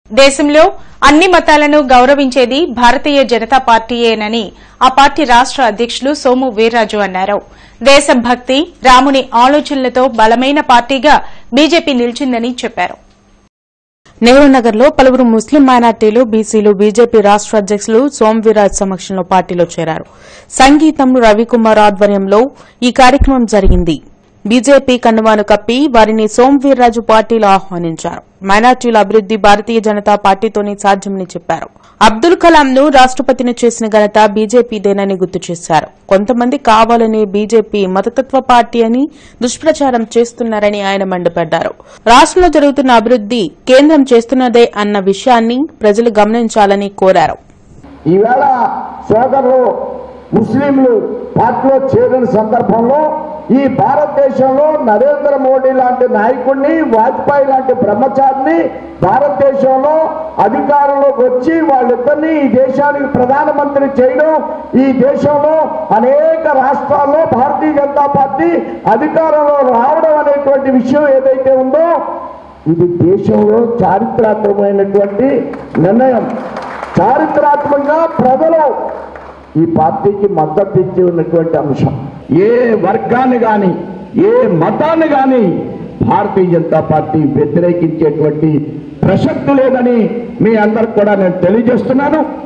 దేశంలో అన్ని మతాలను గౌరవించేది భారతీయ జనతా పార్టీయేనని ఆ పార్టీ రాష్ట అధ్యకులు సోము వీర్రాజు అన్నారు దేశభక్తి రాముని ఆలోచనలతో బలమైన పార్టీగా బీజేపీ నిలిచిందని చెప్పారు నెహ్రూ లో పలువురు ముస్లిం మైనార్టీలు బీసీలు బీజేపీ రాష్ట అధ్యకులు సోమవీరాజ్ సమక్షంలో పార్టీలో చేరారు సంగీతం రవికుమార్ ఆధ్వర్యంలో ఈ కార్యక్రమం జరిగింది బీజేపీ కండువాను కప్పి వారిని సోమవీర్రాజు పార్టీలో ఆహ్వానించారు మైనార్టీల అభివృద్ది భారతీయ జనతా పార్టీతోనే సాధ్యమని చెప్పారు అబ్దుల్ కలాం ను రాష్టపతిని చేసిన ఘనత బీజేపీదేనని గుర్తు చేశారు కొంతమంది కావాలని బీజేపీ మతతత్వ పార్టీ అని దుష్ప్రచారం చేస్తున్నారని ఆయన మండిపడ్డారు రాష్టంలో జరుగుతున్న అభివృద్ది కేంద్రం చేస్తున్నదే అన్న విషయాన్ని ప్రజలు గమనించాలని కోరారు ఈవేళ సోదరులు ముస్లింలు పార్టీలో చేరిన సందర్భంలో ఈ భారతదేశంలో నరేంద్ర మోడీ లాంటి నాయకుడిని వాజ్పేయి లాంటి బ్రహ్మచారిని భారతదేశంలో అధికారంలోకి వచ్చి వాళ్ళిద్దరిని ఈ దేశానికి ప్రధానమంత్రి చేయడం ఈ దేశంలో అనేక రాష్ట్రాల్లో భారతీయ జనతా పార్టీ అధికారంలో రావడం అనేటువంటి విషయం ఏదైతే ఉందో ఇది దేశంలో చారిత్రాత్మకమైనటువంటి నిర్ణయం చారిత్రాత్మకంగా ప్రజలు ఈ పార్టీకి మద్దతు ఇచ్చి ఉన్నటువంటి అంశం ఏ వర్గాన్ని కానీ ఏ మతాన్ని కానీ భారతీయ జనతా పార్టీ వ్యతిరేకించేటువంటి ప్రసక్తి లేదని మీ అందరికి కూడా నేను తెలియజేస్తున్నాను